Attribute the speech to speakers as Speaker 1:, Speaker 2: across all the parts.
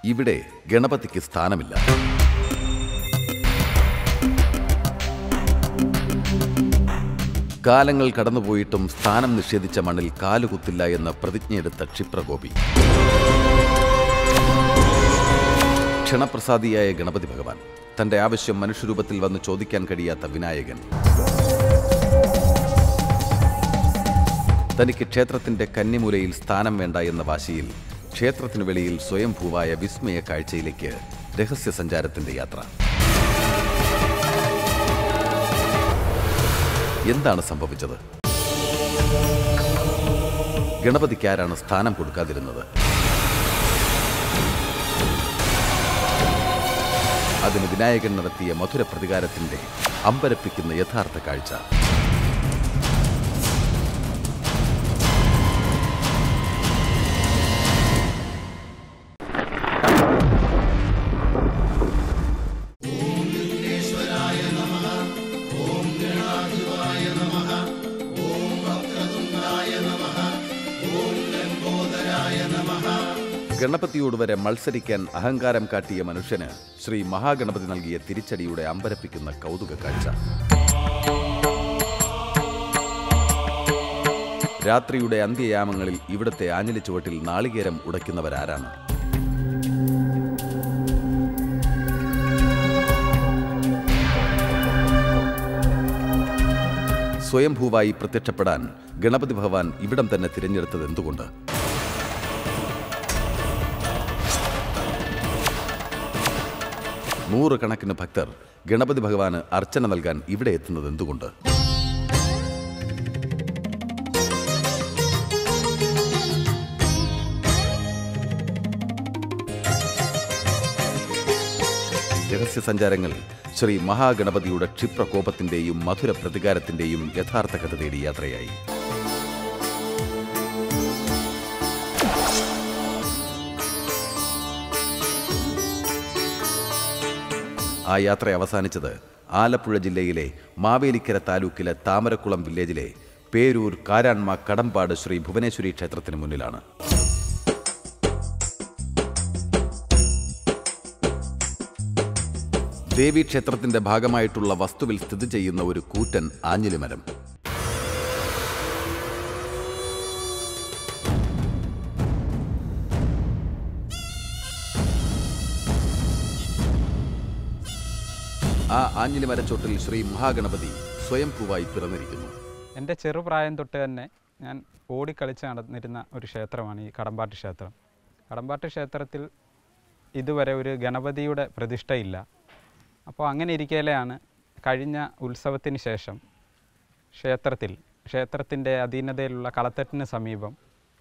Speaker 1: ഇവിടെ ഗണപതിക്ക് സ്ഥാനമില്ല കാലങ്ങൾ കടന്നുപോയിട്ടും സ്ഥാനം നിഷേധിച്ച മണ്ണിൽ കാലുകുത്തില്ല എന്ന് പ്രതിജ്ഞയെടുത്ത ക്ഷിപ്രഗോപി ക്ഷണപ്രസാദിയായ ഗണപതി ഭഗവാൻ തന്റെ ആവശ്യം മനുഷ്യരൂപത്തിൽ വന്ന് ചോദിക്കാൻ കഴിയാത്ത വിനായകൻ തനിക്ക് ക്ഷേത്രത്തിന്റെ കന്നിമൂലയിൽ സ്ഥാനം വേണ്ട എന്ന വാശിയിൽ ക്ഷേത്രത്തിനു വെളിയിൽ സ്വയംഭൂവായ വിസ്മയ കാഴ്ചയിലേക്ക് രഹസ്യ സഞ്ചാരത്തിന്റെ യാത്ര എന്താണ് സംഭവിച്ചത് ഗണപതിക്ക് ആരാണ് സ്ഥാനം കൊടുക്കാതിരുന്നത് അതിന് വിനായകൻ നടത്തിയ മധുര പ്രതികാരത്തിന്റെ അമ്പരപ്പിക്കുന്ന യഥാർത്ഥ കാഴ്ച ഗണപതിയോട് വരെ മത്സരിക്കാൻ അഹങ്കാരം കാട്ടിയ മനുഷ്യന് ശ്രീ മഹാഗണപതി നൽകിയ തിരിച്ചടിയുടെ അമ്പരപ്പിക്കുന്ന കൗതുക കാഴ്ച രാത്രിയുടെ അന്ത്യയാമങ്ങളിൽ ഇവിടുത്തെ ആഞ്ഞിലി ചുവട്ടിൽ നാളികേരം ഉടയ്ക്കുന്നവരാരാണ് സ്വയംഭൂവായി പ്രത്യക്ഷപ്പെടാൻ ഗണപതി ഭഗവാൻ ഇവിടം തന്നെ തിരഞ്ഞെടുത്തത് എന്തുകൊണ്ട് നൂറുകണക്കിന് ഭക്തർ ഗണപതി ഭഗവാന് അർച്ചന നൽകാൻ ഇവിടെ എത്തുന്നത് എന്തുകൊണ്ട് രഹസ്യ സഞ്ചാരങ്ങൾ ശ്രീ മഹാഗണപതിയുടെ ക്ഷിപ്രകോപത്തിന്റെയും മധുര പ്രതികാരത്തിന്റെയും യഥാർത്ഥ കഥ തേടി യാത്രയായി ആ യാത്ര അവസാനിച്ചത് ആലപ്പുഴ ജില്ലയിലെ മാവേലിക്കര താലൂക്കിലെ താമരക്കുളം വില്ലേജിലെ പേരൂർ കാരാൺമ കടമ്പാട് ശ്രീ ഭുവനേശ്വരി ക്ഷേത്രത്തിന് മുന്നിലാണ് ദേവീക്ഷേത്രത്തിന്റെ ഭാഗമായിട്ടുള്ള വസ്തുവിൽ സ്ഥിതി ചെയ്യുന്ന ഒരു കൂറ്റൻ ആഞ്ഞിലിമരം ആ ആഞ്ഞിലിമരച്ചോട്ടിൽ ശ്രീ മഹാഗണപതി സ്വയംഭൂവായി പിറന്നിരിക്കുന്നു
Speaker 2: എൻ്റെ ചെറുപ്രായം തൊട്ട് തന്നെ ഞാൻ ഓടിക്കളിച്ച് നടന്നിരുന്ന ഒരു ക്ഷേത്രമാണ് ഈ കടമ്പാട്ട് ക്ഷേത്രം കടമ്പാട്ട് ക്ഷേത്രത്തിൽ ഇതുവരെ ഒരു ഗണപതിയുടെ പ്രതിഷ്ഠയില്ല അപ്പോൾ അങ്ങനെ ഇരിക്കലെയാണ് കഴിഞ്ഞ ഉത്സവത്തിന് ശേഷം ക്ഷേത്രത്തിൽ ക്ഷേത്രത്തിൻ്റെ അധീനതയിലുള്ള കളത്തട്ടിന് സമീപം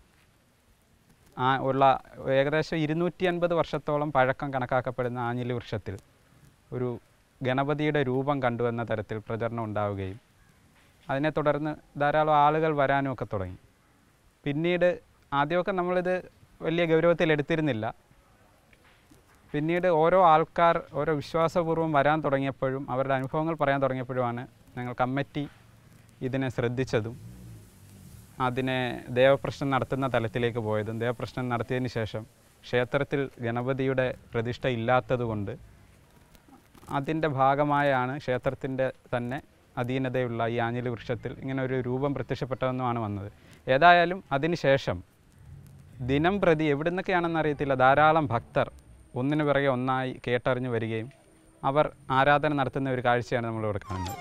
Speaker 2: ആ ഉള്ള ഏകദേശം ഇരുന്നൂറ്റി അൻപത് വർഷത്തോളം പഴക്കം കണക്കാക്കപ്പെടുന്ന ആഞ്ഞിലി വൃക്ഷത്തിൽ ഒരു ഗണപതിയുടെ രൂപം കണ്ടുവെന്ന തരത്തിൽ പ്രചരണം ഉണ്ടാവുകയും അതിനെ തുടർന്ന് ധാരാളം ആളുകൾ വരാനും ഒക്കെ തുടങ്ങി പിന്നീട് ആദ്യമൊക്കെ നമ്മളിത് വലിയ ഗൗരവത്തിൽ എടുത്തിരുന്നില്ല പിന്നീട് ഓരോ ആൾക്കാർ ഓരോ വിശ്വാസപൂർവ്വം വരാൻ തുടങ്ങിയപ്പോഴും അവരുടെ അനുഭവങ്ങൾ പറയാൻ തുടങ്ങിയപ്പോഴുമാണ് ഞങ്ങൾ കമ്മിറ്റി ഇതിനെ ശ്രദ്ധിച്ചതും അതിനെ ദേവപ്രശ്നം നടത്തുന്ന തലത്തിലേക്ക് പോയതും ദേവപ്രശ്നം നടത്തിയതിന് ശേഷം ക്ഷേത്രത്തിൽ ഗണപതിയുടെ പ്രതിഷ്ഠ ഇല്ലാത്തതുകൊണ്ട് അതിൻ്റെ ഭാഗമായാണ് ക്ഷേത്രത്തിൻ്റെ തന്നെ അധീനതയുള്ള ഈ ആഞ്ഞിലി വൃക്ഷത്തിൽ ഇങ്ങനെ ഒരു രൂപം പ്രത്യക്ഷപ്പെട്ടതെന്നുമാണ് വന്നത് ഏതായാലും അതിനുശേഷം ദിനം പ്രതി എവിടുന്നൊക്കെയാണെന്ന് അറിയത്തില്ല ധാരാളം ഭക്തർ ഒന്നിനു പിറകെ ഒന്നായി കേട്ടറിഞ്ഞു വരികയും അവർ ആരാധന നടത്തുന്ന ഒരു കാഴ്ചയാണ് നമ്മളിവിടെ കാണുന്നത്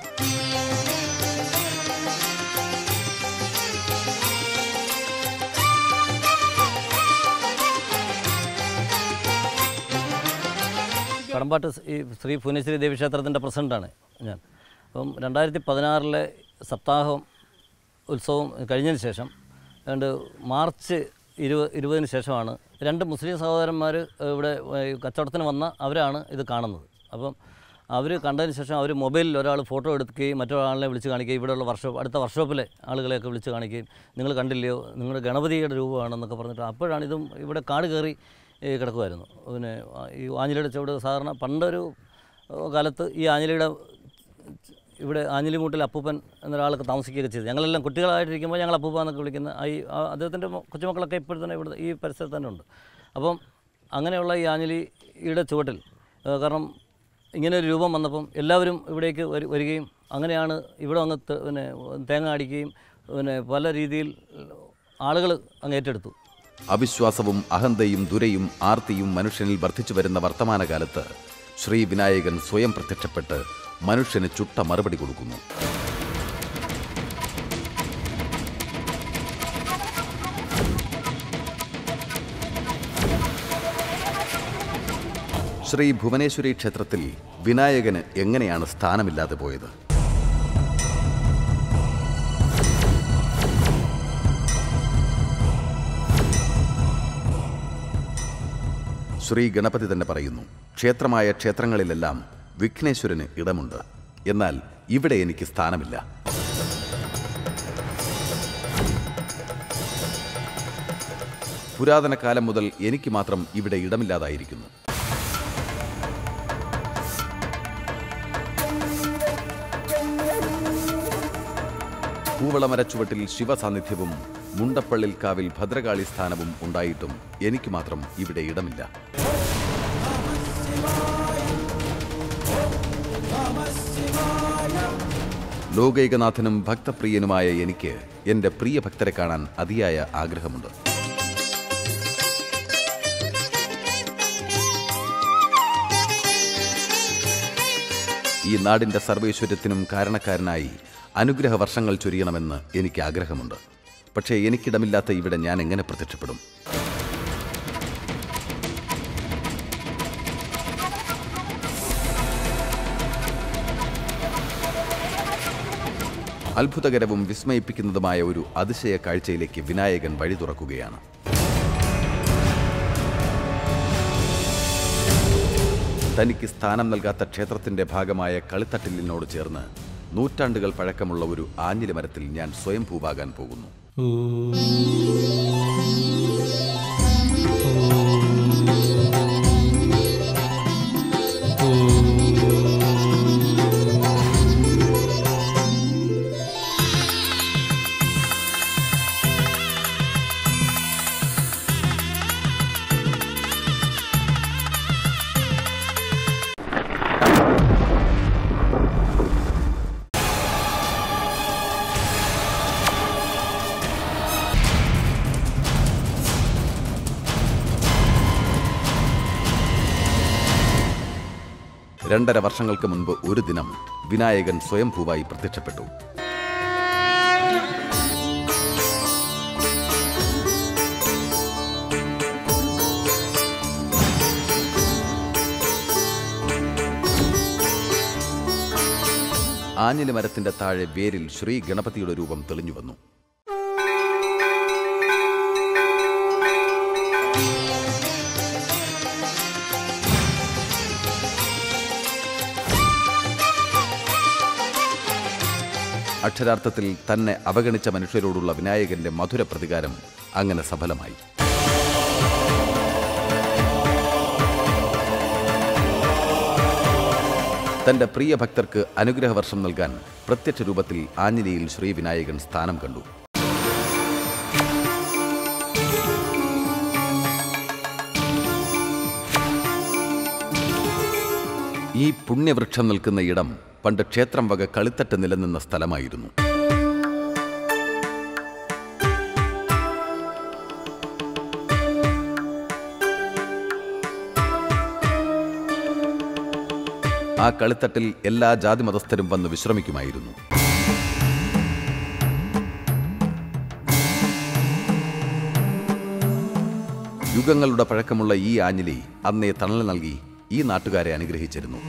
Speaker 3: കടമ്പാട്ട് സ് ഈ ശ്രീ ഭുവനേശ്വരി ദേവി ക്ഷേത്രത്തിൻ്റെ പ്രസിഡൻ്റാണ് ഞാൻ അപ്പം രണ്ടായിരത്തി പതിനാറിലെ സപ്താഹം ഉത്സവം കഴിഞ്ഞതിന് ശേഷം ഏതാണ്ട് മാർച്ച് ഇരുപത് ഇരുപതിന് ശേഷമാണ് രണ്ട് മുസ്ലിം സഹോദരന്മാർ ഇവിടെ ഈ കച്ചവടത്തിന് വന്ന അവരാണ് ഇത് കാണുന്നത് അപ്പം അവർ കണ്ടതിന് ശേഷം അവർ മൊബൈലിൽ ഒരാൾ ഫോട്ടോ എടുക്കുകയും മറ്റൊരാളിനെ വിളിച്ച് കാണിക്കുകയും ഇവിടെയുള്ള വർക്ക്ഷോപ്പ് അടുത്ത വർക്ക്ഷോപ്പിലെ ആളുകളെയൊക്കെ വിളിച്ച് കാണിക്കുകയും നിങ്ങൾ കണ്ടില്ലയോ നിങ്ങളുടെ ഗണപതിയുടെ രൂപമാണെന്നൊക്കെ പറഞ്ഞിട്ട് അപ്പോഴാണ് ഇതും ഇവിടെ കാട് കയറി ഈ കിടക്കുമായിരുന്നു പിന്നെ ആ, ഈ ആഞ്ഞിലിയുടെ ചുവട് സാധാരണ പണ്ടൊരു ഏഹ്, കാലത്ത് ഈ ആഞ്ഞിലിയുടെ ഇവിടെ ആഞ്ഞിലിമൂട്ടിൽ അപ്പൂപ്പൻ എന്നൊരാളൊക്കെ താമസിക്കുകയൊക്കെ ചെയ്തു ഞങ്ങളെല്ലാം കുട്ടികളായിട്ടിരിക്കുമ്പോൾ ഞങ്ങൾ അപ്പൂപ്പ എന്നൊക്കെ വിളിക്കുന്ന ആ ഈ ആ അദ്ദേഹത്തിൻ്റെ മ- കൊച്ചുമക്കളൊക്കെ ഇപ്പോഴും തന്നെ ഇവിടെ ഈ പരിസരത്ത് തന്നെ ഉണ്ട് അപ്പം അങ്ങനെയുള്ള ഈ ആഞ്ഞലിയുടെ ചുവട്ടിൽ ആ, കാരണം ഇങ്ങനെ ഒരു രൂപം വന്നപ്പം എല്ലാവരും ഇവിടേക്ക് വരി- വരികയും അങ്ങനെയാണ് ഇവിടെ അങ്ങ് ത- പിന്നെ തേങ്ങ അടിക്കുകയും പിന്നെ പല രീതിയിൽ ആളുകൾ അങ്ങ് ഏറ്റെടുത്തു
Speaker 1: അവിശ്വാസവും അഹന്തയും ദുരയും ആർത്തിയും മനുഷ്യനിൽ വർദ്ധിച്ചു വരുന്ന വർത്തമാനകാലത്ത് ശ്രീ വിനായകൻ സ്വയം പ്രത്യക്ഷപ്പെട്ട് മനുഷ്യന് ചുട്ട മറുപടി കൊടുക്കുന്നു ശ്രീ ഭുവനേശ്വരി ക്ഷേത്രത്തിൽ വിനായകന് എങ്ങനെയാണ് സ്ഥാനമില്ലാതെ പോയത് ശ്രീ ഗണപതി തന്നെ പറയുന്നു ക്ഷേത്രമായ ക്ഷേത്രങ്ങളിലെല്ലാം വിഘ്നേശ്വരന് ഇടമുണ്ട് എന്നാൽ ഇവിടെ എനിക്ക് സ്ഥാനമില്ല പുരാതന കാലം മുതൽ എനിക്ക് മാത്രം ഇവിടെ ഇടമില്ലാതായിരിക്കുന്നു കൂവളമരച്ചുവട്ടിൽ ശിവസാന്നിധ്യവും മുണ്ടപ്പള്ളിൽ കാവിൽ ഭദ്രകാളി സ്ഥാനവും ഉണ്ടായിട്ടും എനിക്ക് മാത്രം ഇവിടെ ഇടമില്ല ലോകൈകനാഥനും ഭക്തപ്രിയനുമായ എനിക്ക് എൻ്റെ പ്രിയ ഭക്തരെ കാണാൻ അതിയായ ആഗ്രഹമുണ്ട് ഈ നാടിൻ്റെ സർവൈശ്വര്യത്തിനും കാരണക്കാരനായി അനുഗ്രഹ വർഷങ്ങൾ ചൊരിയണമെന്ന് എനിക്ക് ആഗ്രഹമുണ്ട് പക്ഷേ എനിക്കിടമില്ലാത്ത ഇവിടെ ഞാൻ എങ്ങനെ പ്രത്യക്ഷപ്പെടും അത്ഭുതകരവും വിസ്മയിപ്പിക്കുന്നതുമായ ഒരു അതിശയ കാഴ്ചയിലേക്ക് വിനായകൻ വഴി തുറക്കുകയാണ് തനിക്ക് സ്ഥാനം നൽകാത്ത ക്ഷേത്രത്തിന്റെ ഭാഗമായ കളിത്തട്ടിലിനോട് ചേർന്ന് നൂറ്റാണ്ടുകൾ പഴക്കമുള്ള ഒരു ആഞ്ഞിലി മരത്തിൽ ഞാൻ സ്വയം പൂവാകാൻ പോകുന്നു രണ്ടര വർഷങ്ങൾക്ക് മുൻപ് ഒരു ദിനം വിനായകൻ സ്വയം പൂവായി പ്രത്യക്ഷപ്പെട്ടു ആഞ്ഞിലി മരത്തിന്റെ താഴെ വേരിൽ ശ്രീ ഗണപതിയുടെ രൂപം തെളിഞ്ഞു വന്നു അക്ഷരാർത്ഥത്തിൽ തന്നെ അവഗണിച്ച മനുഷ്യരോടുള്ള വിനായകന്റെ മധുര പ്രതികാരം അങ്ങനെ സഫലമായി തന്റെ പ്രിയ ഭക്തർക്ക് അനുഗ്രഹവർഷം നൽകാൻ പ്രത്യക്ഷ രൂപത്തിൽ ആഞ്ഞിലിയിൽ ശ്രീ വിനായകൻ സ്ഥാനം കണ്ടു ഈ പുണ്യവൃക്ഷം നിൽക്കുന്ന ഇടം പണ്ട് ക്ഷേത്രം വക കളിത്തട്ട് നിലനിന്ന സ്ഥലമായിരുന്നു ആ കളിത്തട്ടിൽ എല്ലാ ജാതി മതസ്ഥരും വന്ന് വിശ്രമിക്കുമായിരുന്നു യുഗങ്ങളുടെ പഴക്കമുള്ള ഈ ആഞ്ഞിലി അന്നേ തണൽ നൽകി ഈ നാട്ടുകാരെ അനുഗ്രഹിച്ചിരുന്നു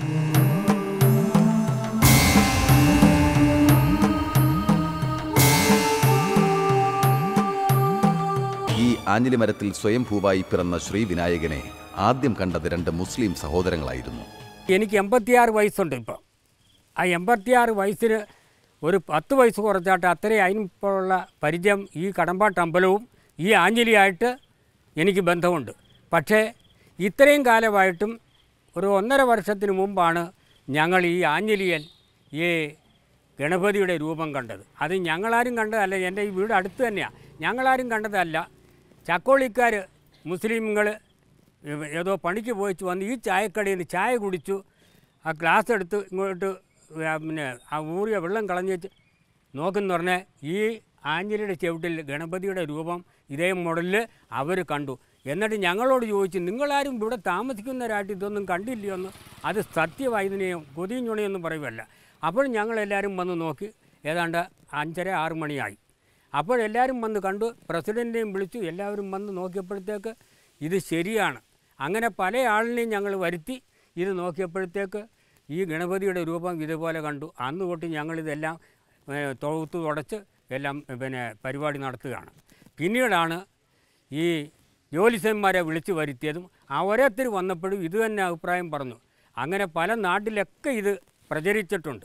Speaker 1: ഈ ആഞ്ഞിലി മരത്തിൽ സ്വയം ഭൂവായി പിറന്ന ശ്രീ വിനായകനെ ആദ്യം കണ്ടത് രണ്ട് മുസ്ലിം സഹോദരങ്ങളായിരുന്നു
Speaker 4: എനിക്ക് എൺപത്തിയാറ് വയസ്സുണ്ട് ഇപ്പം ആ എൺപത്തിയാറ് വയസ്സിന് ഒരു പത്ത് വയസ്സ് കുറച്ചാട്ട് അത്രയും അതിനിപ്പോഴുള്ള പരിചയം ഈ കടമ്പാട്ട് അമ്പലവും ഈ ആഞ്ജലിയായിട്ട് എനിക്ക് ബന്ധമുണ്ട് പക്ഷേ ഇത്രയും കാലമായിട്ടും ഒരു ഒന്നര വർഷത്തിന് മുമ്പാണ് ഞങ്ങൾ ഈ ആഞ്ജലിയൻ ഈ ഗണപതിയുടെ രൂപം കണ്ടത് അത് ഞങ്ങളാരും കണ്ടതല്ല എൻ്റെ ഈ വീട് അടുത്ത് തന്നെയാണ് ഞങ്ങളാരും കണ്ടതല്ല ചക്കോളിക്കാർ മുസ്ലിമുകൾ ഏ- ഏതോ പണിക്ക് പോയിച്ച് വന്ന് ഈ ചായക്കടയിൽ നിന്ന് ചായ കുടിച്ചു ആ ഗ്ലാസ് എടുത്ത് ഇങ്ങോട്ട് ആ പിന്നെ ആ ഊറിയ വെള്ളം കളഞ്ഞ് വെച്ച് നോക്കെന്ന് പറഞ്ഞാൽ ഈ ആഞ്ഞലിയുടെ ചവിട്ടിൽ ഗണപതിയുടെ രൂപം ഇതേ മോഡലിൽ അവർ കണ്ടു എന്നിട്ട് ഞങ്ങളോട് ചോദിച്ചു നിങ്ങളാരും ഇവിടെ താമസിക്കുന്നവരായിട്ട് ഇതൊന്നും കണ്ടില്ലയോ എന്ന് അത് സത്യവായുധനെയും കൊതിയും ചുണയൊന്നും പറയുമല്ല അപ്പോൾ ഞങ്ങളെല്ലാവരും വന്ന് നോക്കി ഏതാണ്ട് അഞ്ചര ആറ് മണിയായി അപ്പോഴെല്ലാവരും വന്ന് കണ്ടു പ്രസിഡൻറ്റിനെയും വിളിച്ചു എല്ലാവരും വന്ന് നോക്കിയപ്പോഴത്തേക്ക് ഇത് ശരിയാണ് അങ്ങനെ പല ആളിനെയും ഞങ്ങൾ വരുത്തി ഇത് നോക്കിയപ്പോഴത്തേക്ക് ഈ ഗണപതിയുടെ രൂപം ഇതുപോലെ കണ്ടു അന്ന് തൊട്ട് ഞങ്ങളിതെല്ലാം ഏഹ്, തൊഴുത്ത് തുടച്ച് എല്ലാം പിന്നെ പരിപാടി നടത്തുകയാണ് പിന്നീടാണ് ഈ ജോലിസന്മാരെ വിളിച്ചു വരുത്തിയതും ഓരോരുത്തർ വന്നപ്പോഴും ഇത് തന്നെ അഭിപ്രായം പറഞ്ഞു അങ്ങനെ പല നാട്ടിലൊക്കെ ഇത് പ്രചരിച്ചിട്ടുണ്ട്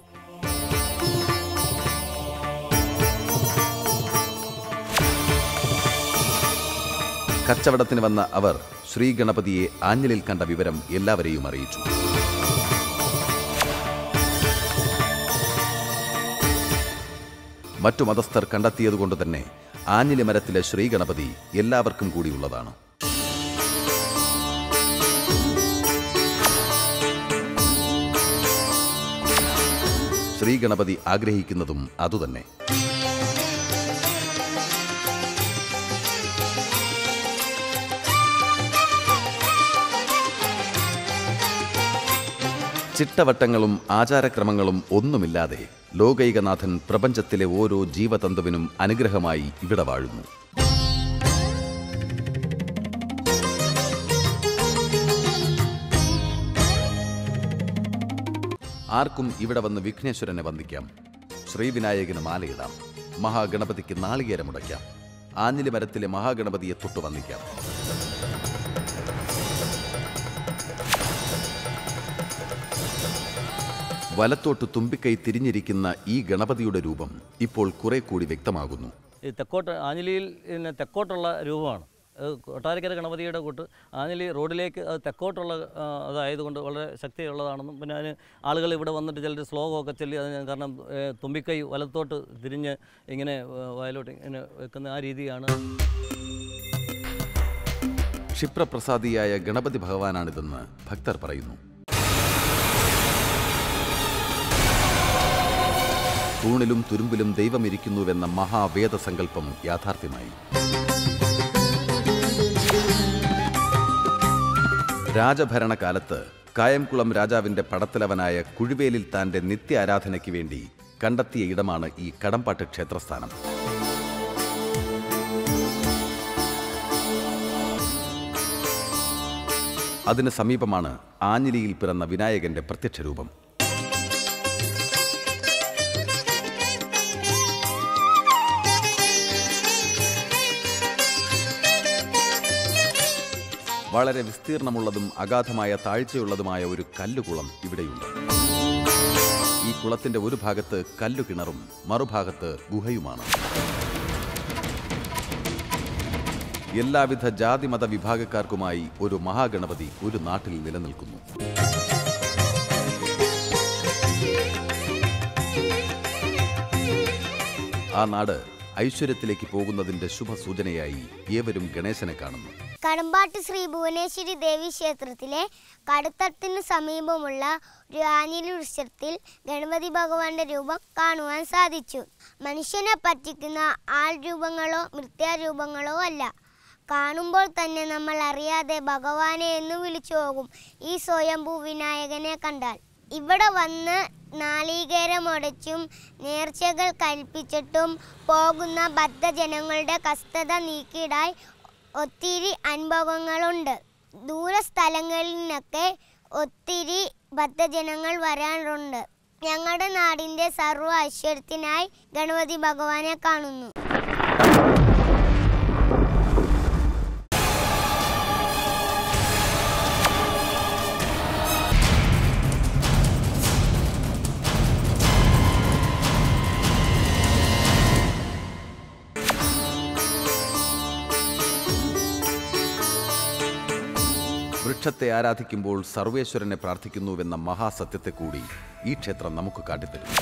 Speaker 1: കച്ചവടത്തിന് വന്ന അവർ ശ്രീ ഗണപതിയെ ആഞ്ഞലിൽ കണ്ട വിവരം എല്ലാവരെയും അറിയിച്ചു മറ്റു മതസ്ഥർ കണ്ടെത്തിയതുകൊണ്ട് തന്നെ ആഞ്ഞിലി മരത്തിലെ ശ്രീ ഗണപതി എല്ലാവർക്കും കൂടിയുള്ളതാണ് ശ്രീ ഗണപതി ആഗ്രഹിക്കുന്നതും അതുതന്നെ ചിട്ടവട്ടങ്ങളും ആചാരക്രമങ്ങളും ഒന്നുമില്ലാതെ ലോകൈകനാഥൻ പ്രപഞ്ചത്തിലെ ഓരോ ജീവതന്തുവിനും അനുഗ്രഹമായി ഇവിടെ വാഴുന്നു ആർക്കും ഇവിടെ വന്ന് വിഘ്നേശ്വരനെ വന്ദിക്കാം ശ്രീവിനായകന് മാലയിടാം മഹാഗണപതിക്ക് നാളികേരമുടയ്ക്കാം ആഞ്ഞിലി മരത്തിലെ മഹാഗണപതിയെ തൊട്ടു വന്ദിക്കാം വലത്തോട്ട് തുമ്പിക്കൈ തിരിഞ്ഞിരിക്കുന്ന ഈ ഗണപതിയുടെ രൂപം ഇപ്പോൾ കുറെ കൂടി വ്യക്തമാകുന്നു
Speaker 3: ഈ തെക്കോട്ട് ആഞ്ഞിലിയിൽ പിന്നെ തെക്കോട്ടുള്ള രൂപമാണ് അത് കൊട്ടാരക്കര ഗണപതിയുടെ കൂട്ട് ആഞ്ഞിലി റോഡിലേക്ക് അത് തെക്കോട്ടുള്ള ആ, അതായതുകൊണ്ട് വളരെ ശക്തിയുള്ളതാണെന്നും പിന്നെ അതിന് ആളുകൾ ഇവിടെ വന്നിട്ട് ചിലർ ശ്ലോകമൊക്കെ ചൊല്ലി അത് ഞാൻ കാരണം ഏ, തുമ്പിക്കൈ വലത്തോട്ട് തിരിഞ്ഞ് ഇങ്ങനെ ഏ, വയലോട്ട് ഇങ്ങനെ വെക്കുന്ന ആ രീതിയാണ്
Speaker 1: ക്ഷിപ്രപ്രസാദിയായ ഗണപതി ഭഗവാനാണിതെന്ന് ഭക്തർ പറയുന്നു തൂണിലും തുരുമ്പിലും ദൈവമിരിക്കുന്നുവെന്ന മഹാവേദസങ്കല്പം യാഥാർത്ഥ്യമായി രാജഭരണകാലത്ത് കായംകുളം രാജാവിന്റെ പടത്തലവനായ കുഴുവേലിൽ താന്റെ നിത്യ ആരാധനയ്ക്ക് വേണ്ടി കണ്ടെത്തിയ ഇടമാണ് ഈ കടമ്പാട്ട് ക്ഷേത്രസ്ഥാനം അതിന് സമീപമാണ് ആഞ്ഞിലിയിൽ പിറന്ന വിനായകന്റെ പ്രത്യക്ഷ രൂപം വളരെ വിസ്തീർണമുള്ളതും അഗാധമായ താഴ്ചയുള്ളതുമായ ഒരു കല്ലുകുളം ഇവിടെയുണ്ട് ഈ കുളത്തിന്റെ ഒരു ഭാഗത്ത് കല്ലുകിണറും മറുഭാഗത്ത് ഗുഹയുമാണ് എല്ലാവിധ ജാതിമത വിഭാഗക്കാർക്കുമായി ഒരു മഹാഗണപതി ഒരു നാട്ടിൽ നിലനിൽക്കുന്നു ആ നാട് ഐശ്വര്യത്തിലേക്ക് പോകുന്നതിന്റെ ശുഭസൂചനയായി ഏവരും ഗണേശനെ കാണുന്നു
Speaker 5: കടമ്പാട്ട് ശ്രീ ഭുവനേശ്വരി ദേവി ക്ഷേത്രത്തിലെ കടുത്തട്ടിന് സമീപമുള്ള ഒരു ആഞ്ഞിലി വൃക്ഷത്തിൽ ഗണപതി ഭഗവാന്റെ രൂപം കാണുവാൻ സാധിച്ചു മനുഷ്യനെ പറ്റിക്കുന്ന ആൾ രൂപങ്ങളോ മൃത്യാരൂപങ്ങളോ അല്ല കാണുമ്പോൾ തന്നെ നമ്മൾ അറിയാതെ ഭഗവാനെ എന്ന് വിളിച്ചു പോകും ഈ സ്വയംഭൂ വിനായകനെ കണ്ടാൽ ഇവിടെ വന്ന് നാളികേരമൊടച്ചും നേർച്ചകൾ കൽപ്പിച്ചിട്ടും പോകുന്ന ബദ്ധജനങ്ങളുടെ കഷ്ടത നീക്കിയിടാൻ ഒത്തിരി അനുഭവങ്ങളുണ്ട് ദൂരസ്ഥലങ്ങളിൽ നിന്നൊക്കെ ഒത്തിരി ഭക്തജനങ്ങൾ വരാറുണ്ട് ഞങ്ങളുടെ നാടിൻ്റെ സർവ്വ ഐശ്വര്യത്തിനായി ഗണപതി ഭഗവാനെ കാണുന്നു
Speaker 1: വൃക്ഷത്തെ ആരാധിക്കുമ്പോൾ സർവേശ്വരനെ പ്രാർത്ഥിക്കുന്നുവെന്ന മഹാസത്യത്തെ കൂടി ഈ ക്ഷേത്രം നമുക്ക് കാട്ടിത്തരുന്നു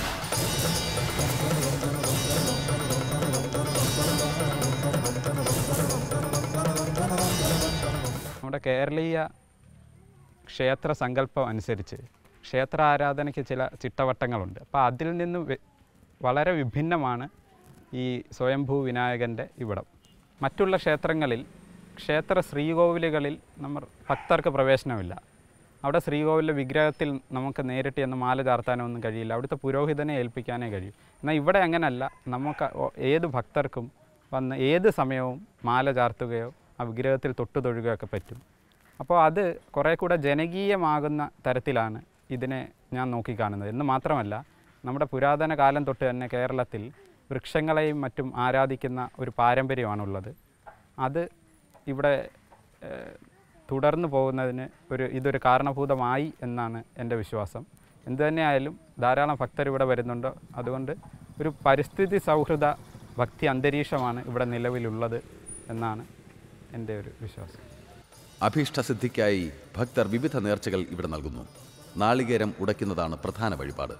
Speaker 2: നമ്മുടെ നമ്മുടെ കേരളീയ ക്ഷേത്ര സങ്കല്പം അനുസരിച്ച് ക്ഷേത്ര ആരാധനയ്ക്ക് ചില ചിട്ടവട്ടങ്ങളുണ്ട് അപ്പോൾ അതിൽ നിന്ന് വ്യ- വളരെ വിഭിന്നമാണ് ഈ സ്വയംഭൂ വിനായകൻ്റെ ഇവിടം മറ്റുള്ള ക്ഷേത്രങ്ങളിൽ ക്ഷേത്ര ശ്രീകോവിലുകളിൽ നമ്മൾ ഭക്തർക്ക് പ്രവേശനമില്ല അവിടെ ശ്രീകോവിലിലെ വിഗ്രഹത്തിൽ നമുക്ക് നേരിട്ട് എന്ന് മാല ചാർത്താനോ ഒന്നും കഴിയില്ല അവിടുത്തെ പുരോഹിതനെ ഏൽപ്പിക്കാനേ കഴിയൂ എന്നാൽ ഇവിടെ അങ്ങനല്ല നമുക്ക് ഒ- ഏത് ഭക്തർക്കും വന്ന് ഏത് സമയവും മാല ചാർത്തുകയോ ആ വിഗ്രഹത്തിൽ തൊട്ടു തൊഴുകയോ ഒക്കെ പറ്റും അപ്പോൾ അത് കുറേ കൂടെ ജനകീയമാകുന്ന തരത്തിലാണ് ഇതിനെ ഞാൻ നോക്കിക്കാണുന്നത് എന്ന് മാത്രമല്ല നമ്മുടെ പുരാതന കാലം തൊട്ട് തന്നെ കേരളത്തിൽ വൃക്ഷങ്ങളെയും മറ്റും ആരാധിക്കുന്ന ഒരു പാരമ്പര്യമാണുള്ളത് അത് ഇവിടെ ഏഹ്, തുടർന്നു പോകുന്നതിന് ഒരു ഇതൊരു കാരണഭൂതമായി എന്നാണ് എൻ്റെ വിശ്വാസം എന്തു തന്നെയായാലും ധാരാളം ഭക്തർ ഇവിടെ വരുന്നുണ്ട് അതുകൊണ്ട് ഒരു പരിസ്ഥിതി സൗഹൃദ ഭക്തി അന്തരീക്ഷമാണ് ഇവിടെ നിലവിലുള്ളത് എന്നാണ് എൻ്റെ ഒരു വിശ്വാസം
Speaker 1: അഭീഷ്ടസിദ്ധിക്കായി ഭക്തർ വിവിധ നേർച്ചകൾ ഇവിടെ നൽകുന്നു നാളികേരം ഉടയ്ക്കുന്നതാണ് പ്രധാന വഴിപാട്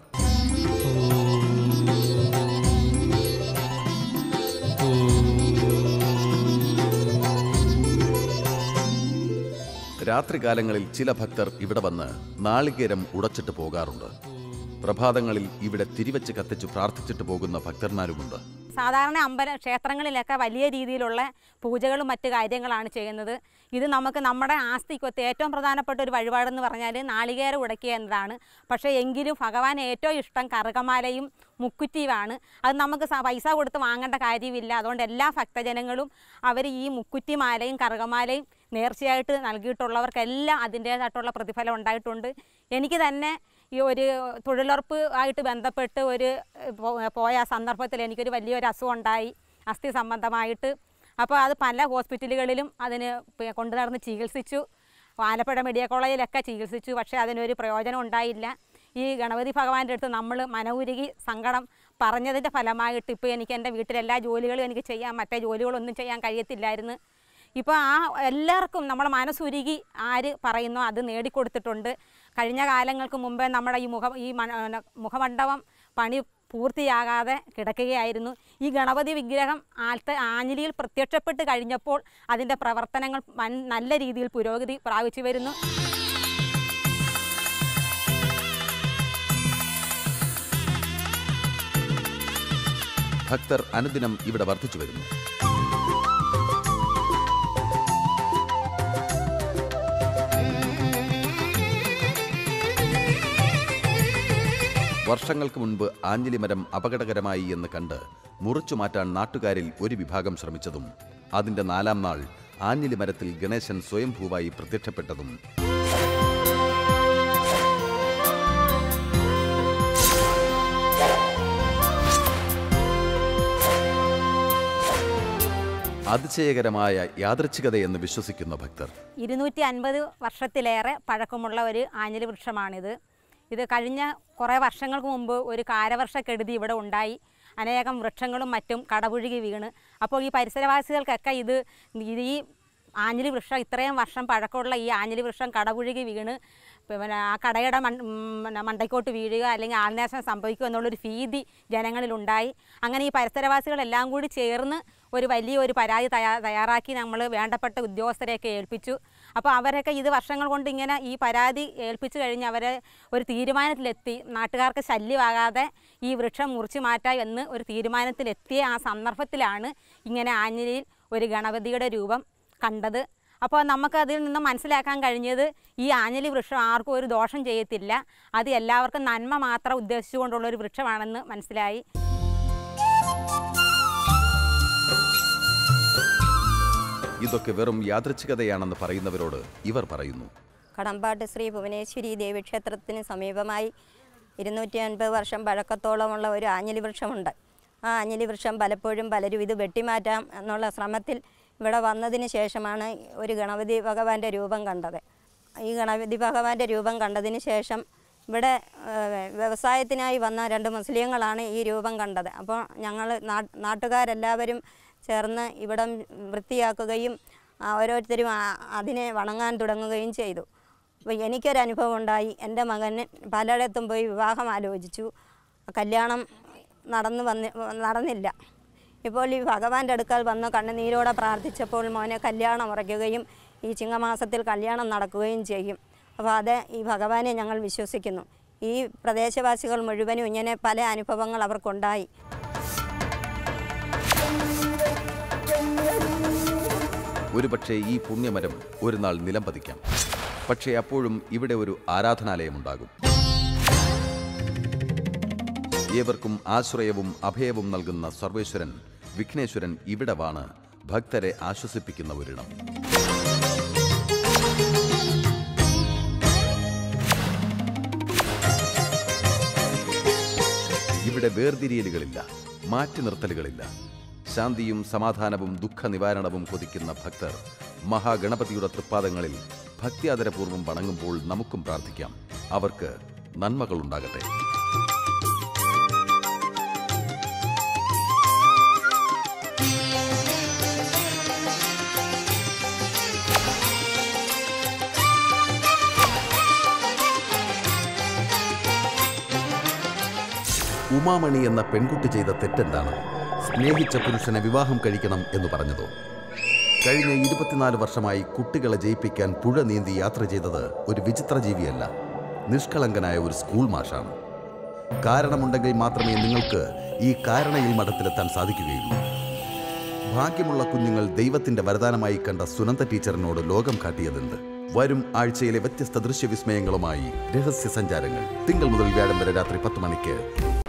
Speaker 1: രാത്രികാലങ്ങളിൽ ചില ഭക്തർ ഇവിടെ വന്ന് നാളികേരം ഉടച്ചിട്ട് പോകാറുണ്ട് പ്രഭാതങ്ങളിൽ ഇവിടെ തിരിവച്ച് കത്തിച്ച് പ്രാർത്ഥിച്ചിട്ട് പോകുന്ന ഭക്തന്മാരുമുണ്ട്
Speaker 6: സാധാരണ അമ്പല ക്ഷേത്രങ്ങളിലൊക്കെ വലിയ രീതിയിലുള്ള പൂജകളും മറ്റു കാര്യങ്ങളാണ് ചെയ്യുന്നത് ഇത് നമുക്ക് നമ്മുടെ ആസ്തിക്കൊത്ത് ഏറ്റവും പ്രധാനപ്പെട്ട ഒരു വഴിപാടെന്ന് പറഞ്ഞാൽ നാളികേരം ഉടയ്ക്കുക എന്നതാണ് പക്ഷേ എങ്കിലും ഭഗവാൻ ഏറ്റവും ഇഷ്ടം കറുകമാലയും മുക്കുറ്റിയുമാണ് അത് നമുക്ക് സ- പൈസ കൊടുത്ത് വാങ്ങേണ്ട കാര്യമില്ല അതുകൊണ്ട് എല്ലാ ഭക്തജനങ്ങളും അവർ ഈ മുക്കുറ്റിമാലയും കറുകമാലയും നേർച്ചയായിട്ട് നൽകിയിട്ടുള്ളവർക്കെല്ലാം അതിൻ്റേതായിട്ടുള്ള പ്രതിഫലം ഉണ്ടായിട്ടുണ്ട് എനിക്ക് തന്നെ ഈ ഒരു തൊഴിലുറപ്പ് ആയിട്ട് ബന്ധപ്പെട്ട് ഒരു ഏഹ്, പോ- പോയ സന്ദർഭത്തിൽ എനിക്കൊരു വലിയൊരു അസുഖം ഉണ്ടായി അസ്ഥി സംബന്ധമായിട്ട് അപ്പോൾ അത് പല ഹോസ്പിറ്റലുകളിലും അതിന് പി- കൊണ്ടു നടന്ന് ചികിത്സിച്ചു ആലപ്പുഴ മെഡിക്കൽ കോളേജിലൊക്കെ ചികിത്സിച്ചു പക്ഷേ അതിനൊരു പ്രയോജനം ഉണ്ടായില്ല ഈ ഗണപതി ഭഗവാന്റെ അടുത്ത് നമ്മൾ മനവുരുകി സങ്കടം പറഞ്ഞതിൻ്റെ ഫലമായിട്ട് ഇപ്പോൾ എനിക്ക് എൻ്റെ വീട്ടിലെല്ലാ ജോലികളും എനിക്ക് ചെയ്യാൻ മറ്റേ ജോലികളൊന്നും ചെയ്യാൻ കഴിയത്തില്ലായിരുന്നു ഇപ്പോൾ ആ എല്ലാവർക്കും നമ്മുടെ മനസ്സുരുകി ആര് പറയുന്നോ അത് നേടിക്കൊടുത്തിട്ടുണ്ട് കഴിഞ്ഞ കാലങ്ങൾക്ക് മുമ്പേ നമ്മുടെ ഈ മുഖ ഈ മണ- മുഖമണ്ഡപം പണി പൂർത്തിയാകാതെ കിടക്കുകയായിരുന്നു ഈ ഗണപതി വിഗ്രഹം ആൽത്ത ആഞ്ഞിലിയിൽ പ്രത്യക്ഷപ്പെട്ട് കഴിഞ്ഞപ്പോൾ അതിൻ്റെ പ്രവർത്തനങ്ങൾ വൻ നല്ല രീതിയിൽ പുരോഗതി പ്രാപിച്ചു വരുന്നു
Speaker 1: ഭക്തർ അനുദിനം ഇവിടെ വർദ്ധിച്ചു വരുന്നു വർഷങ്ങൾക്ക് മുൻപ് ആഞ്ഞിലിമരം അപകടകരമായി എന്ന് കണ്ട് മുറിച്ചു മാറ്റാൻ നാട്ടുകാരിൽ ഒരു വിഭാഗം ശ്രമിച്ചതും അതിന്റെ നാലാം നാൾ ആഞ്ഞിലിമരത്തിൽ ഗണേശൻ സ്വയംഭൂവായി പ്രത്യക്ഷപ്പെട്ടതും അതിശയകരമായ യാദൃച്ഛികതയെന്ന് വിശ്വസിക്കുന്ന ഭക്തർ
Speaker 6: ഇരുന്നൂറ്റി അൻപത് വർഷത്തിലേറെ പഴക്കമുള്ള ഒരു ആഞ്ഞിലി വൃക്ഷമാണിത് ഇത് കഴിഞ്ഞ കുറേ വർഷങ്ങൾക്ക് മുമ്പ് ഒരു കാലവർഷക്കെടുതി ഇവിടെ ഉണ്ടായി അനേകം വൃക്ഷങ്ങളും മറ്റും കടപുഴുകി വീണ് അപ്പോൾ ഈ പരിസരവാസികൾക്കൊക്കെ ഇത് ഇത് ഈ ആഞ്ഞിലി വൃക്ഷം ഇത്രയും വർഷം പഴക്കമുള്ള ഈ ആഞ്ഞിലി വൃക്ഷം കടപുഴുകി വീണ് പിന്നെ ആ കടയുടെ മൺ ഉം, പിന്നെ മണ്ടയ്ക്കോട്ട് വീഴുക അല്ലെങ്കിൽ ആൾനാശം സംഭവിക്കുക എന്നുള്ളൊരു ഭീതി ജനങ്ങളിലുണ്ടായി അങ്ങനെ ഈ പരിസരവാസികളെല്ലാം കൂടി ചേർന്ന് ഒരു വലിയ ഒരു പരാതി തയ്യാ തയ്യാറാക്കി നമ്മൾ വേണ്ടപ്പെട്ട ഉദ്യോഗസ്ഥരെയൊക്കെ ഏൽപ്പിച്ചു അപ്പോൾ അവരൊക്കെ ഇത് വർഷങ്ങൾ കൊണ്ട് ഇങ്ങനെ ഈ പരാതി ഏൽപ്പിച്ചു കഴിഞ്ഞ് അവരെ ഒരു തീരുമാനത്തിലെത്തി നാട്ടുകാർക്ക് ശല്യമാകാതെ ഈ വൃക്ഷം മുറിച്ചു മാറ്റാം എന്ന് ഒരു തീരുമാനത്തിലെത്തിയ ആ സന്ദർഭത്തിലാണ് ഇങ്ങനെ ആഞ്ഞിലിയിൽ ഒരു ഗണപതിയുടെ രൂപം കണ്ടത് അപ്പോൾ നമുക്ക് അതിൽ നിന്ന് മനസ്സിലാക്കാൻ കഴിഞ്ഞത് ഈ ആഞ്ഞലി വൃക്ഷം ആർക്കും ഒരു ദോഷം ചെയ്യത്തില്ല അത് എല്ലാവർക്കും നന്മ മാത്രം ഉദ്ദേശിച്ചുകൊണ്ടുള്ള ഒരു വൃക്ഷമാണെന്ന് മനസ്സിലായി
Speaker 1: ഇതൊക്കെ വെറും യാദൃച്ഛികതയാണെന്ന് പറയുന്നവരോട് ഇവർ പറയുന്നു
Speaker 7: കടമ്പാട്ട് ശ്രീ ഭുവനേശ്വരി ദേവീക്ഷേത്രത്തിന് സമീപമായി ഇരുന്നൂറ്റി അൻപത് വർഷം പഴക്കത്തോളമുള്ള ഒരു ആഞ്ഞിലി വൃക്ഷമുണ്ട് ആ ആഞ്ഞിലി വൃക്ഷം പലപ്പോഴും പലരും ഇത് വെട്ടിമാറ്റാം എന്നുള്ള ശ്രമത്തിൽ ഇവിടെ വന്നതിന് ശേഷമാണ് ഒരു ഗണപതി ഭഗവാന്റെ രൂപം കണ്ടത് ഈ ഗണപതി ഭഗവാന്റെ രൂപം കണ്ടതിന് ശേഷം ഇവിടെ ഏഹ്, വ്യവസായത്തിനായി വന്ന രണ്ട് മുസ്ലിങ്ങളാണ് ഈ രൂപം കണ്ടത് അപ്പോൾ ഞങ്ങൾ നാട്ടുകാരെല്ലാവരും ചേർന്ന് ഇവിടം വൃത്തിയാക്കുകയും ആ, ഓരോരുത്തരും ആ- അതിനെ വണങ്ങാൻ തുടങ്ങുകയും ചെയ്തു അപ്പോൾ എനിക്കൊരനുഭവം ഉണ്ടായി എൻ്റെ മകന് പലയിടത്തും പോയി വിവാഹം ആലോചിച്ചു കല്യാണം നടന്നു വന്ന് നടന്നില്ല ഇപ്പോൾ ഈ ഭഗവാന്റെ അടുക്കൽ വന്ന് കണ്ണുനീരോടെ പ്രാർത്ഥിച്ചപ്പോൾ മോനെ കല്യാണം ഉറയ്ക്കുകയും ഈ ചിങ്ങമാസത്തിൽ കല്യാണം നടക്കുകയും ചെയ്യും അപ്പോൾ അത് ഈ ഭഗവാനെ ഞങ്ങൾ വിശ്വസിക്കുന്നു ഈ പ്രദേശവാസികൾ മുഴുവനും ഇങ്ങനെ പല അനുഭവങ്ങൾ അവർക്കുണ്ടായി
Speaker 1: ഒരുപക്ഷെ ഈ പുണ്യമരം ഒരു നാൾ നിലം പതിക്കാം പക്ഷേ അപ്പോഴും ഇവിടെ ഒരു ആരാധനാലയമുണ്ടാകും ഏവർക്കും ആശ്രയവും അഭയവും നൽകുന്ന സർവേശ്വരൻ വിഘ്നേശ്വരൻ ഇവിടെ വാണ് ഭക്തരെ ആശ്വസിപ്പിക്കുന്ന ഒരിടം ഇവിടെ വേർതിരിയലുകളില്ല മാറ്റി നിർത്തലുകളില്ല ശാന്തിയും സമാധാനവും ദുഃഖ നിവാരണവും കൊതിക്കുന്ന ഭക്തർ മഹാഗണപതിയുടെ തൃപ്പാദങ്ങളിൽ ഭക്തിയാദരപൂർവ്വം വണങ്ങുമ്പോൾ നമുക്കും പ്രാർത്ഥിക്കാം അവർക്ക് നന്മകളുണ്ടാകട്ടെ ഉമാമണി എന്ന പെൺകുട്ടി ചെയ്ത തെറ്റെന്താണ് സ്നേഹിച്ച പുരുഷനെ വിവാഹം കഴിക്കണം എന്ന് പറഞ്ഞതോ കഴിഞ്ഞ ഇരുപത്തിനാല് വർഷമായി കുട്ടികളെ ജയിപ്പിക്കാൻ പുഴ നീന്തി യാത്ര ചെയ്തത് ഒരു വിചിത്ര ജീവിയല്ല നിഷ്കളങ്കനായ ഒരു സ്കൂൾ മാഷാണ് കാരണമുണ്ടെങ്കിൽ മാത്രമേ നിങ്ങൾക്ക് ഈ കാരണയിൽ മഠത്തിലെത്താൻ സാധിക്കുകയുള്ളൂ ഭാഗ്യമുള്ള കുഞ്ഞുങ്ങൾ ദൈവത്തിന്റെ വരദാനമായി കണ്ട സുനന്ദ ടീച്ചറിനോട് ലോകം കാട്ടിയതെന്ത് വരും ആഴ്ചയിലെ വ്യത്യസ്ത ദൃശ്യവിസ്മയങ്ങളുമായി രഹസ്യ സഞ്ചാരങ്ങൾ തിങ്കൾ മുതൽ വ്യാഴം വരെ രാത്രി പത്ത് മണിക്ക്